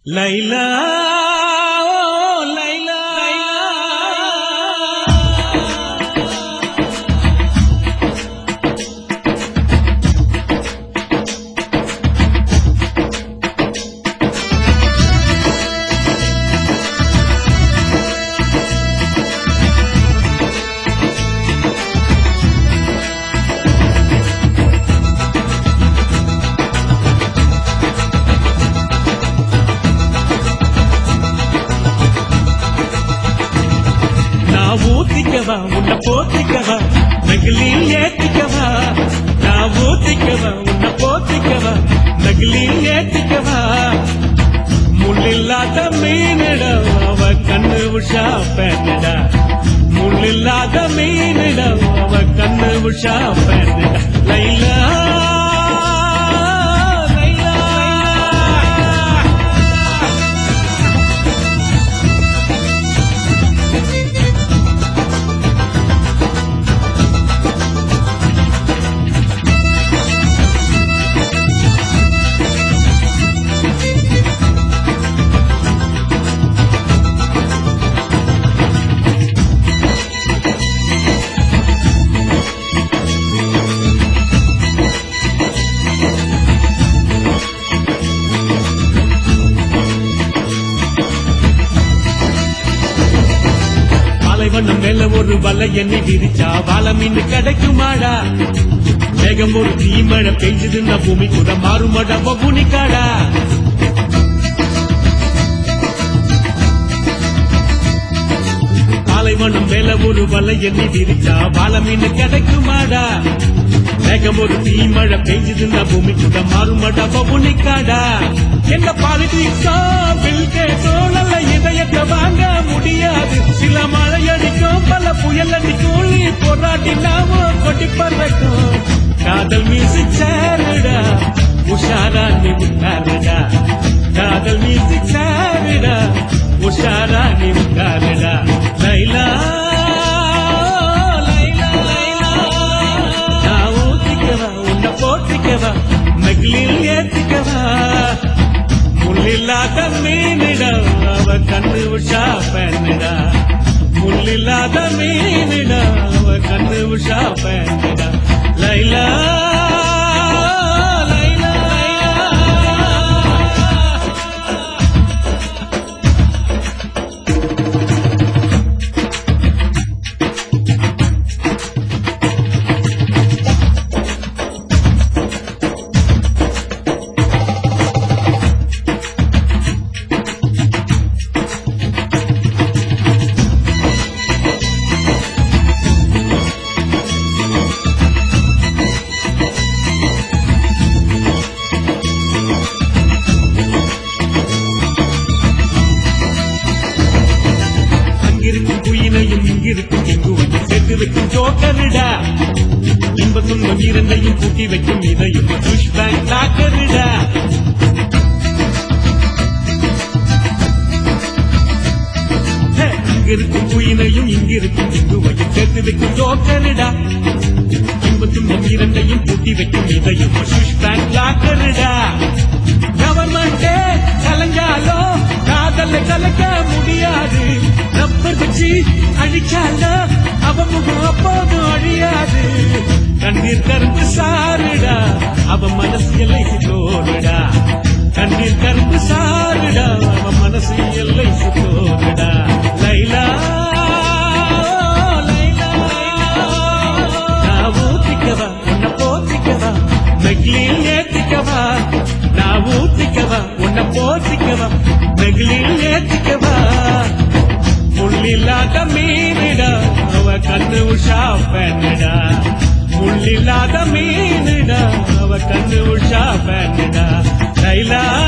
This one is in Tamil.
லைலா ஓ லைலா நான் ஊத்திக்கவா உன்னை போத்திக்கவா நகிலில் ஏத்திக்கவா நான் ஊத்திக்கவா உன்னை போத்திக்கவா நகிலில் ஏத்திக்கவா முள்ளில்லாத மீனிடா அவ கண்ணு உஷா பேனடா முள்ளில்லாத மீனிடா அவ கண்ணு உஷா பேனடா லைலா லைலா பாலைவனம் மேல ஒரு வலை எண்ணி விரிச்சா வாழ மீன் கிடைக்குமாடா வேகம் ஒரு தீமழை பெஞ்சதுன்னா பூமி கூட மாறுமாடா பகுனிக்காடா பாலைவனம் மேல ஒரு வலை எண்ணி விரிச்சா வாழ மீன் கிடைக்குமாடா வேகம் ஒரு தீமழை பெஞ்சதுன்னா பூமி கூட மாறுமாடா பகுனிக்காடா என்ன பாலிட்டிக்ஸோ பில்கேட்டோ நல்ல இதயத்தை வாங்க முடியாது சில மழை அடிக்கும் பல புயல் அடிக்கும் நீ போராட்டி நாம கொட்டி பறக்கும் காதல் மியூசிக் சேருடா உஷாரா நீ உட்காருடா காதல் மியூசிக் சேருடா உஷாரா நீ உட்காருடா லைலா லைலா லைலா நான் ஊத்திக்கவா உன்னை போத்திக்கவா நகிலில் ஏத்திக்கவா முள்ளில்லாத மீனிடா அவ கண்ணு உஷா பெண்ணிடா முள்ளில்லாத மீனிடா அவ கண்ணு உஷா பெண்ணிடா லைலா லைலா லைலா அங்கிருக்கும் குயினையும் இங்கிருக்கும் எங்குவையும் சேர்த்து வைக்கும் ஜோக்கருடா இன்ப துன்பம் இரண்டையும் கூட்டி வைக்கும் இதையும் புஷ் பேங்க் லாக்கருடா ஹே, அங்கிருக்கும் குயினையும் இங்கிருக்கும் எங்குவையும் சேர்த்து வைக்கும் ஜோக்கருடா இன்ப துன்பம் இரண்டையும் கூட்டி வைக்கும் இதையும் புஷ் பேங்க் லாக்கருடா கவர்மெண்டே கலைஞ்சாலும் காதல கலைக்க முடியாது ரப்பர் வச்சு அழிச்சாலும் அவ முகம் அப்போதும் அழியாது கண்ணீர் கரும்பு சாருடா அவ மனசு எல்லை தோடுடா கண்ணீர் கரும்பு சாருடா அவ மனசு எல்லை தோடுடா லைலா லைலா லைலா நான் ஊத்திக்கவா உன்னை போத்திக்கவா நெகிலில் ஏத்திக்கவா நான் ஊத்திக்கவா உன்னை போத்திக்கவா நெகிலில் ஏத்திக்கவா முள்ளில்லாத மீனிடா அவ கண்ணு உஷா பெண்ணடா முள்ளில்லாத மீனிடா அவ கண்ணு உஷா பெண்ணடா லைலா